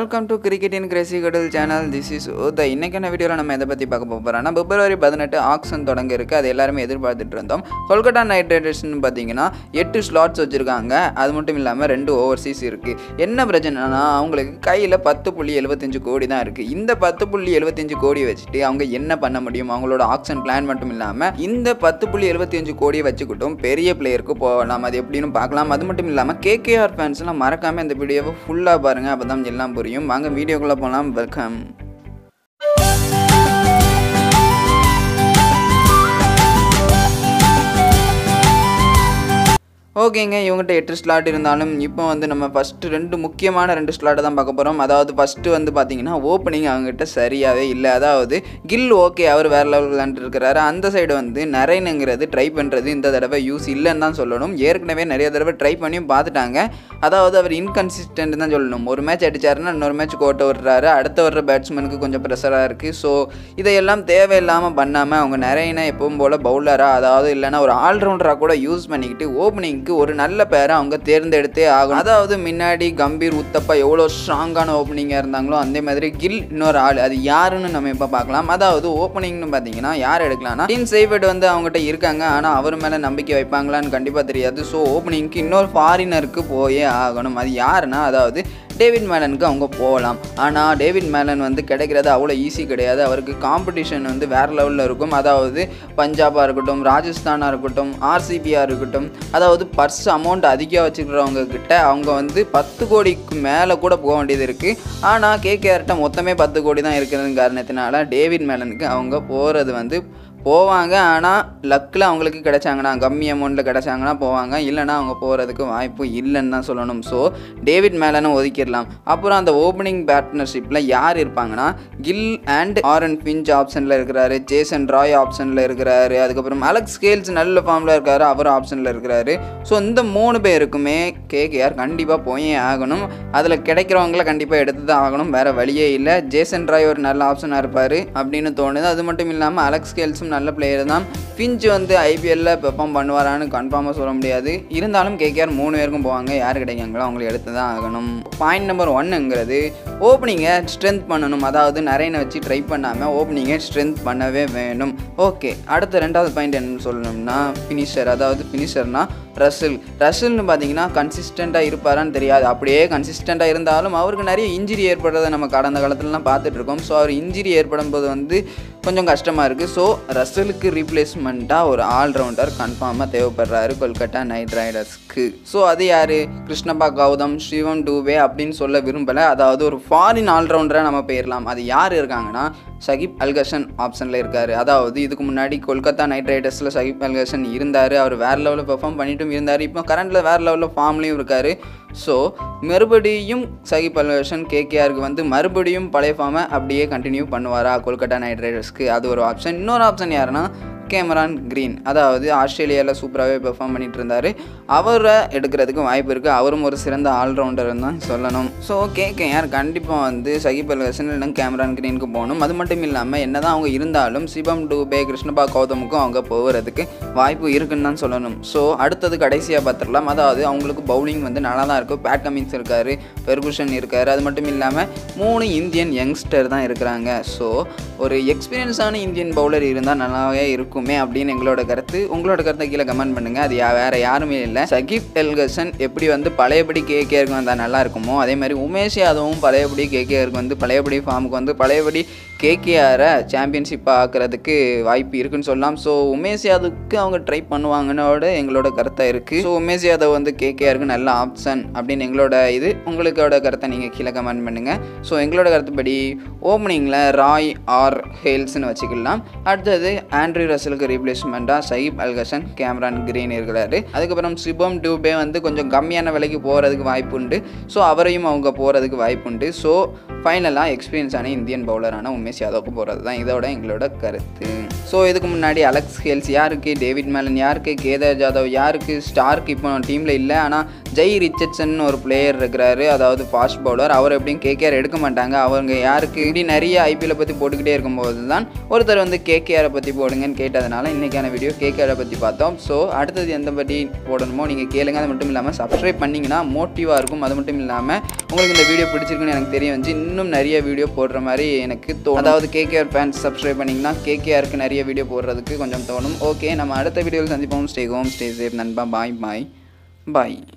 welcome to cricket in crazy கடல் channel this is the இன்னைக்கான வீடியோவில் நம்ம எதை பற்றி பார்க்க போகிறோம்னா பிப்ரவரி பதினெட்டு ஆக்ஷன் தொடங்க இருக்கு அது எல்லாருமே எதிர்பார்த்துட்டு இருந்தோம் கொல்கட்டா நைட் ரைடர்ஸ்னு பார்த்தீங்கன்னா எட்டு ஸ்லாட்ஸ் வச்சுருக்காங்க அது மட்டும் இல்லாமல் ரெண்டு ஓவர்சீஸ் இருக்குது என்ன பிரச்சனைனா அவங்களுக்கு கையில் பத்து புள்ளி எழுபத்தஞ்சு கோடி தான் இருக்குது இந்த பத்து புள்ளி எழுபத்தஞ்சு கோடி வச்சுட்டு அவங்க என்ன பண்ண முடியும் அவங்களோட ஆக்ஷன் பிளான் மட்டும் இல்லாமல் இந்த பத்து புள்ளி எழுபத்தஞ்சு கோடியை வச்சுக்கிட்டும் பெரிய பிளேயருக்கு போகலாம் அது எப்படின்னு பார்க்கலாம் அது மட்டும் இல்லாமல் கேகேஆர் ஃபேன்ஸ்லாம் மறக்காமல் இந்த வீடியோவை ஃபுல்லாக பாருங்கள் அப்போ தான் எல்லாம் புரியும் வாங்க வீடியோக்குள்ளே போகலாம் வெல்கம் ஓகேங்க இவங்ககிட்ட எட்டு ஸ்லாட் இருந்தாலும் இப்போ வந்து நம்ம ஃபஸ்ட்டு ரெண்டு முக்கியமான ரெண்டு ஸ்லாட்டை தான் பார்க்க போகிறோம் அதாவது ஃபஸ்ட்டு வந்து பார்த்தீங்கன்னா ஓப்பனிங் அவங்ககிட்ட சரியாகவே இல்லை அதாவது கில் ஓகே அவர் வேறு லெவல் விளாண்டுருக்கிறாரு அந்த சைடு வந்து நரேனுங்கிறது ட்ரை பண்ணுறது இந்த தடவை யூஸ் இல்லைன்னு தான் சொல்லணும் ஏற்கனவே நிறைய தடவை ட்ரை பண்ணியும் பார்த்துட்டாங்க அதாவது அவர் இன்கன்சிஸ்டன்ட் தான் சொல்லணும் ஒரு மேட்ச் அடிச்சாருன்னா இன்னொரு மேட்ச் கோட்டை விடுறாரு அடுத்த வர்ற பேட்ஸ்மேனுக்கு கொஞ்சம் ப்ரெஷராக இருக்குது ஸோ இதையெல்லாம் தேவையில்லாமல் பண்ணாமல் அவங்க நரேனை எப்பவும் போல் பவுலராக அதாவது இல்லைன்னா ஒரு ஆல்ரவுண்டராக கூட யூஸ் பண்ணிக்கிட்டு ஓப்பனிங்க்கு ஒரு நல்ல பேரை அவங்க தேர்ந்தெடுத்தே ஆகும் அதாவது முன்னாடி கம்பீர் உத்தப்பா எவ்வளோ ஸ்ட்ராங்கான ஓப்பனிங்காக இருந்தாங்களோ அதே மாதிரி கில் இன்னொரு ஆள் அது யாருன்னு நம்ம இப்போ பார்க்கலாம் அதாவது ஓப்பனிங்னு பார்த்தீங்கன்னா யார் எடுக்கலாம்னா டீன் சேவட் வந்து அவங்ககிட்ட இருக்காங்க ஆனால் அவர் மேலே நம்பிக்கை வைப்பாங்களான்னு கண்டிப்பாக தெரியாது ஸோ ஓப்பனிங்க்கு இன்னொரு ஃபாரினருக்கு போயே ஆகணும் அது யாருன்னா அதாவது டேவிட் மேலனுக்கு அவங்க போகலாம் ஆனால் டேவிட் மேலன் வந்து கிடைக்கிறது அவ்வளோ ஈஸி கிடையாது அவருக்கு காம்படிஷன் வந்து வேறு லெவலில் இருக்கும் அதாவது பஞ்சாபாக இருக்கட்டும் ராஜஸ்தானாக இருக்கட்டும் ஆர்சிபியாக இருக்கட்டும் அதாவது பர்ஸ் அமௌண்ட் அதிகம் வச்சுக்கிறவங்க கிட்ட அவங்க வந்து பத்து கோடிக்கு மேலே கூட போக வேண்டியது இருக்குது ஆனால் கேகேஆர்கிட்ட மொத்தமே பத்து கோடி தான் இருக்கிறது காரணத்தினால டேவிட் மேலனுக்கு அவங்க போகிறது வந்து போவாங்க ஆனால் லக்கில் அவங்களுக்கு கிடைச்சாங்கன்னா கம்மி அமௌண்ட்டில் கிடைச்சாங்கன்னா போவாங்க இல்லைனா அவங்க போகிறதுக்கு வாய்ப்பு இல்லைன்னு தான் சொல்லணும் ஸோ டேவிட் மேலனும் ஒதுக்கிடலாம் அப்புறம் அந்த ஓப்பனிங் பார்ட்னர்ஷிப்பில் யார் இருப்பாங்கன்னா கில் அண்ட் ஆரன் பிஞ்ச் ஆப்ஷனில் இருக்கிறாரு ஜேசன் ராய் ஆப்ஷனில் இருக்கிறாரு அதுக்கப்புறம் அலெக்ஸ் ஸ்கேல்ஸ் நல்ல ஃபார்மில் இருக்காரு அவர் ஆப்ஷனில் இருக்கிறாரு ஸோ இந்த மூணு பேருக்குமே கேகேஆர் கண்டிப்பாக போயே ஆகணும் அதில் கிடைக்கிறவங்கள கண்டிப்பாக எடுத்து தான் ஆகணும் வேறு வழியே இல்லை ஜேசன் ராய் ஒரு நல்ல ஆப்ஷனாக இருப்பார் அப்படின்னு தோணுது அது மட்டும் இல்லாமல் அலெக்ஸ் ஸ்கேல்ஸும் நல்ல பிளேயர் தான் பிஞ்ச் வந்து ஐபிஎல்ல பெர்ஃபார்ம் பண்ணுவாரான்னு கன்ஃபார்மாக சொல்ல முடியாது இருந்தாலும் கேகேஆர் மூணு பேருக்கும் போவாங்க யார் கிடைக்காங்களோ அவங்களை எடுத்து தான் ஆகணும் பாயிண்ட் நம்பர் ஒன்னுங்கிறது ஓப்பனிங்கை ஸ்ட்ரென்த் பண்ணணும் அதாவது நரேனை வச்சு ட்ரை பண்ணாமல் ஓப்பனிங்கை ஸ்ட்ரென்த் பண்ணவே வேணும் ஓகே அடுத்த ரெண்டாவது பாயிண்ட் என்னன்னு சொல்லணும்னா ஃபினிஷர் அதாவது ஃபினிஷர்னா ரசில் ரசில்னு பார்த்தீங்கன்னா கன்சிஸ்டண்ட்டாக இருப்பாரான்னு தெரியாது அப்படியே கன்சிஸ்டண்ட்டாக இருந்தாலும் அவருக்கு நிறைய இன்ஜுரி ஏற்படுறதை நம்ம கடந்த காலத்துலலாம் பார்த்துட்டு இருக்கோம் ஸோ அவர் இன்ஜுரி ஏற்படும் போது வந்து கொஞ்சம் கஷ்டமாக இருக்குது ஸோ ரசலுக்கு ரீப்ளேஸ்மெண்ட்டாக ஒரு ஆல்ரவுண்டர் கன்ஃபார்மாக தேவைப்படுறாரு கொல்கட்டா நைட் ரைடர்ஸ்க்கு ஸோ அது யார் கிருஷ்ணபா கௌதம் சிவம் டூபே அப்படின்னு சொல்ல விரும்பலை அதாவது ஒரு ஃபாரின் ஆல்ரவுண்டராக நம்ம போயிடலாம் அது யார் இருக்காங்கன்னா சகிப் அல்கஷன் ஆப்ஷனில் இருக்கார் அதாவது இதுக்கு முன்னாடி கொல்கத்தா நைட் ரைடர்ஸில் சகிப் அல்கஷன் இருந்தார் அவர் வேறு லெவலில் பெர்ஃபார்ம் பண்ணிட்டும் இருந்தார் இப்போ கரண்டில் வேறு லெவலில் ஃபார்ம்லேயும் இருக்கார் ஸோ மறுபடியும் சகிப் அல்கஷன் கேகேஆருக்கு வந்து மறுபடியும் பழைய ஃபார்மை அப்படியே கண்டினியூ பண்ணுவாரா கொல்கட்டா நைட் ரைடர்ஸ்க்கு அது ஒரு ஆப்ஷன் இன்னொரு ஆப்ஷன் யாருன்னா கேமரான் க்ரீன் அதாவது ஆஸ்திரேலியாவில் சூப்பராகவே பெர்ஃபார்ம் பண்ணிட்டு இருந்தார் அவரை எடுக்கிறதுக்கு வாய்ப்பு இருக்குது அவரும் ஒரு சிறந்த ஆல்ரவுண்டர் தான் சொல்லணும் ஸோ கேகேஆர் கண்டிப்பாக வந்து சகிப் அல்கசன் இல்லைனா கேமரான் க்ரீனுக்கு போகணும் அது மட்டும் இல்லாமல் என்ன தான் அவங்க இருந்தாலும் சிவம் டூபே கிருஷ்ணபா கௌதமுக்கும் அவங்க போகிறதுக்கு வாய்ப்பு இருக்குன்னு தான் சொல்லணும் ஸோ அடுத்தது கடைசியாக பார்த்துடலாம் அதாவது அவங்களுக்கு பவுலிங் வந்து நல்லா தான் இருக்கும் பேட் கமிங்ஸ் இருக்கார் பெர்குஷன் இருக்கார் அது மட்டும் இல்லாமல் மூணு இந்தியன் யங்ஸ்டர் தான் இருக்கிறாங்க ஸோ ஒரு எக்ஸ்பீரியன்ஸான இந்தியன் பவுலர் இருந்தால் நல்லாவே இருக்குமே அப்படின்னு எங்களோட கருத்து உங்களோட கருத்தை கீழே கமெண்ட் பண்ணுங்கள் அது யா வேறு யாருமே இல்லை சகிப் எல்கசன் எப்படி வந்து பழையபடி கேகேஆருக்கு வந்தால் நல்லா இருக்குமோ அதே மாதிரி உமேஷ் யாதவும் பழையபடி கேகேஆருக்கு வந்து பழையபடி ஃபார்முக்கு வந்து பழையபடி கேகேஆரை சாம்பியன்ஷிப் ஆக்கிறதுக்கு வாய்ப்பு இருக்குன்னு சொல்லலாம் ஸோ உமேஷ் யாதவுக்கு அவங்க ட்ரை பண்ணுவாங்கன்னோட எங்களோட கருத்தாக இருக்குது ஸோ உமேஷ் யாதவ் வந்து கேகேஆருக்கு நல்ல ஆப்ஷன் அப்படின்னு எங்களோட இது உங்களுக்கோட கருத்தை நீங்கள் கீழே கமெண்ட் பண்ணுங்கள் ஸோ எங்களோட கருத்துப்படி ஓப்பனிங்கில் ராய் ஆர் ஹேல்ஸ்னு வச்சுக்கலாம் அடுத்தது ஆண்ட்ரி ரசலுக்கு ரீப்ளேஸ்மெண்ட்டாக சயீப் அல்கசன் கேமரான் கிரீன் இருக்கிறாரு அதுக்கப்புறம் சிபம் டூபே வந்து கொஞ்சம் கம்மியான விலைக்கு போகிறதுக்கு வாய்ப்பு உண்டு ஸோ அவரையும் அவங்க போகிறதுக்கு வாய்ப்பு உண்டு ஸோ ஃபைனலாக எக்ஸ்பீரியன்ஸான இந்தியன் பவுலரான உமேஷ் யாதவுக்கு போகிறது தான் இதோட எங்களோட கருத்து ஸோ இதுக்கு முன்னாடி அலெக்ஸ் ஹேல்ஸ் யாருக்கு டேவிட் மேலன் யாருக்கு கேதார் ஜாதவ் யாருக்கு ஸ்டார்க் இப்போ டீமில் இல்லை ஆனால் ஜெய் ரிச்சர்ட்சன் ஒரு பிளேயர் இருக்கிறாரு அதாவது ஃபாஸ்ட் பவுலர் அவர் எப்படியும் கேகேஆர் எடுக்க மாட்டாங்க அவங்க யாருக்கு இப்படி நிறைய ஐபிஎல்லை பற்றி போட்டுக்கிட்டே இருக்கும்போது தான் ஒருத்தர் வந்து கேகேஆரை பற்றி போடுங்கன்னு கேட்டதுனால இன்றைக்கான வீடியோ கேகேஆரை பற்றி பார்த்தோம் ஸோ அடுத்தது எந்த பற்றி போடணுமோ நீங்கள் கேளுங்க அது மட்டும் இல்லாமல் சப்ஸ்கிரைப் பண்ணிங்கன்னா மோட்டிவாக இருக்கும் அது மட்டும் இல்லாமல் உங்களுக்கு இந்த வீடியோ பிடிச்சிருக்குன்னு எனக்கு தெரிய வந்துச்சு இன்னும் நிறைய வீடியோ போடுற மாதிரி எனக்கு தோணும் அதாவது கேகேஆர் ஃபேன்ஸ் சப்ஸ்கிரைப் பண்ணிங்கன்னா கேகேஆருக்கு நிறைய வீடியோ போடுறதுக்கு கொஞ்சம் தோணும் ஓகே நம்ம அடுத்த வீடியோவில் சந்திப்போம் ஸ்டே ஹோம் ஸ்டே சேஃப் நண்பா பாய் பாய் பாய்